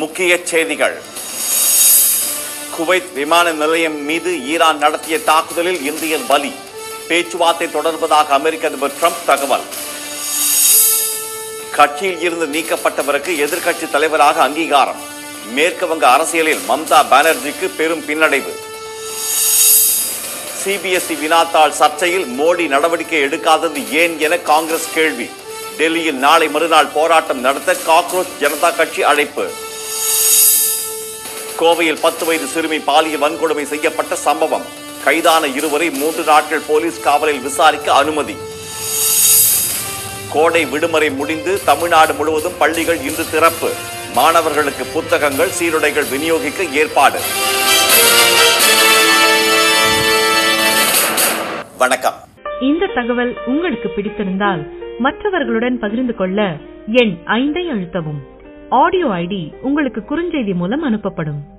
முக்கிய செய்திகள் குவைத் விமான நிலையம் மீது ஈரான் நடத்திய தாக்குதலில் இந்தியர் பலி பேச்சுவார்த்தை தொடர்வதாக அமெரிக்க அதிபர் ட்ரம்ப் தகவல் கட்சியில் இருந்து நீக்கப்பட்டவருக்கு எதிர்க்கட்சி தலைவராக அங்கீகாரம் மேற்கு வங்க அரசியலில் மம்தா பானர்ஜிக்கு பெரும் பின்னடைவு சிபிஎஸ்இ வினாத்தாள் சர்ச்சையில் மோடி நடவடிக்கை எடுக்காதது ஏன் என காங்கிரஸ் கேள்வி டெல்லியில் நாளை மறுநாள் போராட்டம் நடத்த காக்ரோச் ஜனதா கட்சி அழைப்பு கோவையில் பத்து வயது சிறுமி பாலியல் வன்கொடுமை செய்யப்பட்ட சம்பவம் கைதான இருவரை மூன்று நாட்கள் போலீஸ் காவலில் விசாரிக்க அனுமதி கோடை விடுமுறை முடிந்து தமிழ்நாடு முழுவதும் பள்ளிகள் இன்று திறப்பு மாணவர்களுக்கு புத்தகங்கள் சீருடைகள் விநியோகிக்க ஏற்பாடு வணக்கம் இந்த தகவல் உங்களுக்கு பிடித்திருந்தால் மற்றவர்களுடன் பகிர்ந்து கொள்ள எண் ஐந்தை அழுத்தவும் ஆடியோ ஐடி உங்களுக்கு குறுஞ்செய்தி மூலம் அனுப்பப்படும்